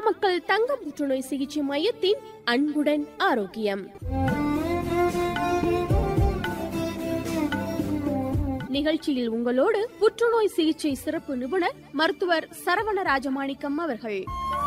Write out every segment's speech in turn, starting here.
நாமக்கல் தங்க புற்றுநோய் சிகிச்சை மையத்தின் அன்புடன் ஆரோக்கியம் நிகழ்ச்சியில் உங்களோடு புற்றுநோய் சிகிச்சை சிறப்பு நிபுணர் மருத்துவர் சரவண ராஜமாணிக்கம் அவர்கள்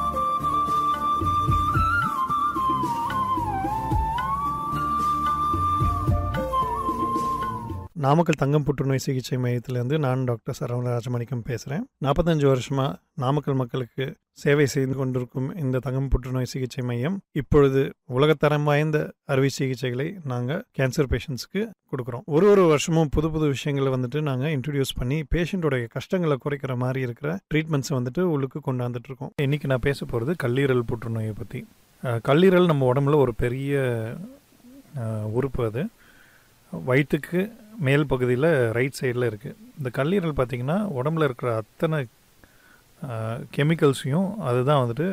நாமக்கல் தங்கம் புற்றுநோய் சிகிச்சை மையத்திலேருந்து நான் டாக்டர் சரவண ராஜமாணிக்கம் பேசுகிறேன் நாற்பத்தஞ்சு வருஷமாக நாமக்கல் மக்களுக்கு சேவை செய்து கொண்டிருக்கும் இந்த தங்கம் புற்றுநோய் சிகிச்சை மையம் இப்பொழுது உலகத்தரம் வாய்ந்த அறுவை சிகிச்சைகளை நாங்கள் கேன்சர் பேஷண்ட்ஸ்க்கு கொடுக்குறோம் ஒரு ஒரு வருஷமும் புது புது விஷயங்களை வந்துட்டு நாங்கள் இன்ட்ரடியூஸ் பண்ணி பேஷண்ட்டோடைய கஷ்டங்களை குறைக்கிற மாதிரி இருக்கிற ட்ரீட்மெண்ட்ஸை வந்துட்டு உள்ளுக்கு கொண்டாந்துட்டு இருக்கோம் இன்றைக்கி நான் பேச போகிறது கல்லீரல் புற்றுநோயை பற்றி அஹ், கல்லீரல் நம்ம உடம்புல ஒரு பெரிய அஹ், உறுப்பு அது வயிற்றுக்கு மேல் பகுதியில் ரைட் சைடில் இருக்குது இந்த கல்லீரல் பார்த்திங்கன்னா உடம்புல இருக்கிற அத்தனை கெமிக்கல்ஸையும் அதுதான் வந்துட்டு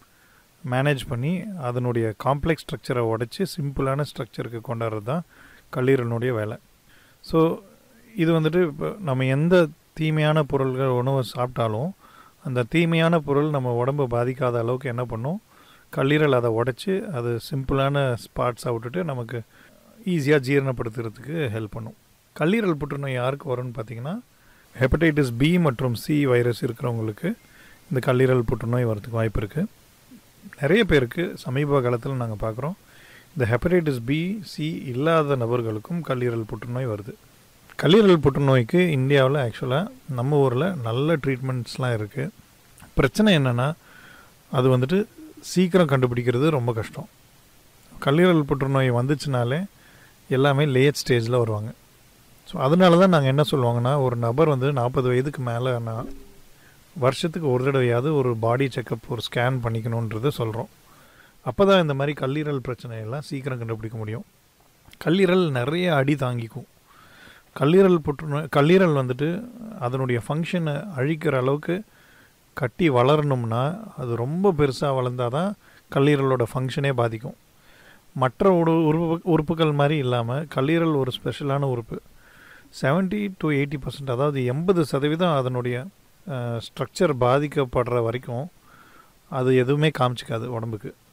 மேனேஜ் பண்ணி அதனுடைய காம்ப்ளெக்ஸ் ஸ்ட்ரக்சரை உடைச்சி சிம்பிளான ஸ்ட்ரக்சருக்கு கொண்டாடுறது தான் கல்லீரலினுடைய வேலை ஸோ இது வந்துட்டு இப்போ நம்ம எந்த தீமையான பொருள்கள் உணவை சாப்பிட்டாலும் அந்த தீமையான பொருள் நம்ம உடம்பை பாதிக்காத அளவுக்கு என்ன பண்ணும் கல்லீரல் அதை உடைச்சி அது சிம்பிளான ஸ்பாட்ஸை விட்டுட்டு நமக்கு ஈஸியாக ஜீரணப்படுத்துறதுக்கு ஹெல்ப் பண்ணும் கல்லீரல் புற்றுநோய் யாருக்கு வரும்னு பார்த்தீங்கன்னா ஹெப்படைட்டிஸ் பி மற்றும் சி வைரஸ் இருக்கிறவங்களுக்கு இந்த கல்லீரல் புற்றுநோய் வரதுக்கு வாய்ப்பு இருக்குது நிறைய பேருக்கு சமீப காலத்தில் நாங்கள் பார்க்குறோம் இந்த ஹெப்படைட்டிஸ் பி சி இல்லாத நபர்களுக்கும் கல்லீரல் புற்றுநோய் வருது கல்லீரல் புற்றுநோய்க்கு இந்தியாவில் ஆக்சுவலாக நம்ம ஊரில் நல்ல ட்ரீட்மெண்ட்ஸ்லாம் இருக்குது பிரச்சனை என்னென்னா அது வந்துட்டு சீக்கிரம் கண்டுபிடிக்கிறது ரொம்ப கஷ்டம் கல்லீரல் புற்றுநோய் வந்துச்சுனாலே எல்லாமே லேட் ஸ்டேஜில் வருவாங்க ஸோ அதனால தான் நாங்கள் என்ன சொல்லுவாங்கன்னா ஒரு நபர் வந்து நாற்பது வயதுக்கு மேலே நான் வருஷத்துக்கு ஒரு தடவையாவது ஒரு பாடி செக்கப் ஒரு ஸ்கேன் பண்ணிக்கணுன்றதை சொல்கிறோம் அப்போ தான் இந்த மாதிரி கல்லீரல் பிரச்சனையெல்லாம் சீக்கிரம் கண்டுபிடிக்க முடியும் கல்லீரல் நிறைய அடி தாங்கிக்கும் கல்லீரல் புற்றுநோய் கல்லீரல் வந்துட்டு அதனுடைய ஃபங்க்ஷனை அழிக்கிற அளவுக்கு கட்டி வளரணும்னா அது ரொம்ப பெருசாக வளர்ந்தால் தான் கல்லீரலோட ஃபங்க்ஷனே பாதிக்கும் மற்ற உடு உறுப்பு உறுப்புகள் மாதிரி இல்லாமல் கல்லீரல் ஒரு ஸ்பெஷலான உறுப்பு 70 டு எயிட்டி பர்சன்ட் அதாவது எண்பது சதவீதம் அதனுடைய ஸ்ட்ரக்சர் பாதிக்கப்படுற வரைக்கும் அது எதுவுமே காமிச்சிக்காது உடம்புக்கு